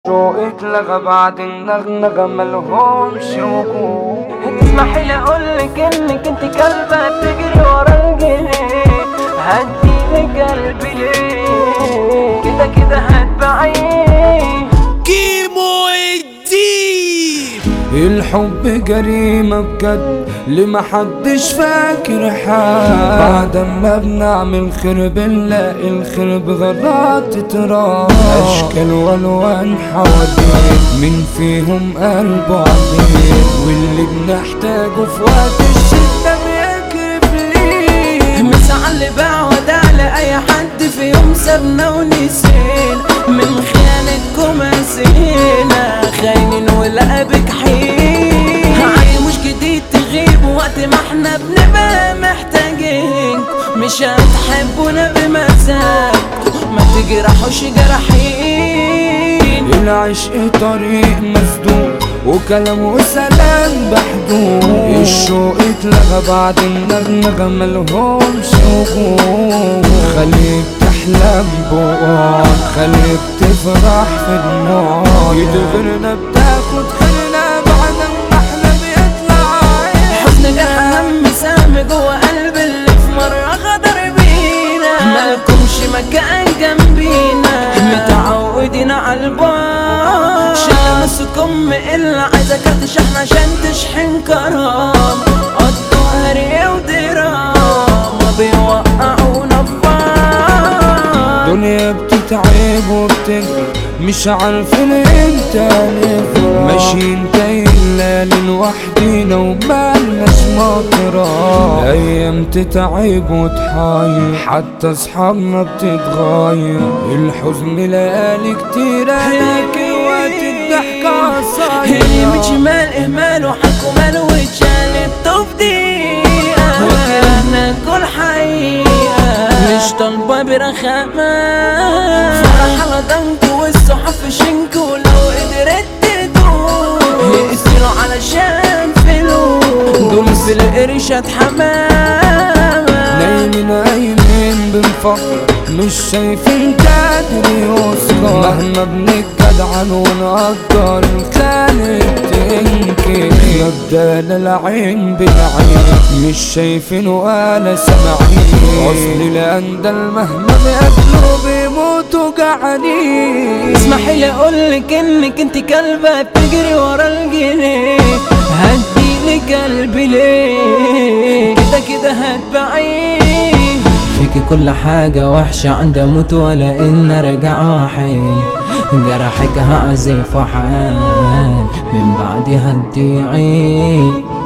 شوقك لغى بعد النغنغة ملهمش وجود تسمحي لي اقولك انك انت كلبة بتجري ورا الجنيه هديلك قلبي ليه كده كده هتبعيه كيمو الديب الحب جريمة بجد اللي محدش فاكر حال بعد ما بنعمل خير بنلاقي الخير بغرات تراب أشكال والوان حواديت مين فيهم قلبه عديد واللي بنحتاجه في وقت الشدة بيكرف ليه مسعى اللي باع وداع لأي حد في يوم سابنا ونسينا من خيانتكم أسينا خاينين ولقبك حين عيل مش جديد تغيب وقت ما احنا بنبقى محتاجين مش هتحبونا بمزاجكم ما تجرحوش جرحين العشق طريق مسدود وكلام وسلام بحدود الشوق اتلغى بعد النغنغة ملهمش وجود خليك تحلم بوقات خليك تفرح في دموع يدغرنا بتاخد خيرنا بعد ما احنا بيطلع حزن جرح هم سام جوه قلب اللي في مرة غدر بينا مالكمش مكان جنبينا متعودين على البار شمسكم إلا عايزة كارت شحن عشان تشحن كرام قضوا هري ودراما بيوقعونا في بعض دنيا بتتعب وبتجري مش عارفين امتى نفرح ماشيين تايلا لوحدينا ومالناش مطرة ايام تتعب وتحاير حتى اصحابنا بتتغير الحزن ليالي كتيرة لكن وقت الضحكة اللي من قصير شمال اهمال وحكوا مال واتشال التفضيل وكرهنا كل حقيقة مش طالبة برخامة فرح على ضنك والصحف شنكو لو قدرت تدوم يقسلوا علشان فلوس دول في القرشة حمام نايمين نايمين بنفكر مش شايفين قادر يوصل مهما بنتجدعن ونقدر كانت تنكر يبدأ العين بالعين مش شايفين ولا سامعين اصل الاندل مهما بياكلوا بيموتوا جعانين اسمحي لي اقولك انك انت كلبة بتجري ورا الجنيه هديلك قلبي ليه كده كده هتبعيه فيكي كل حاجة وحشة عند اموت ولا ان ارجع حين جرحك هعزف حال من بعدها تضيعي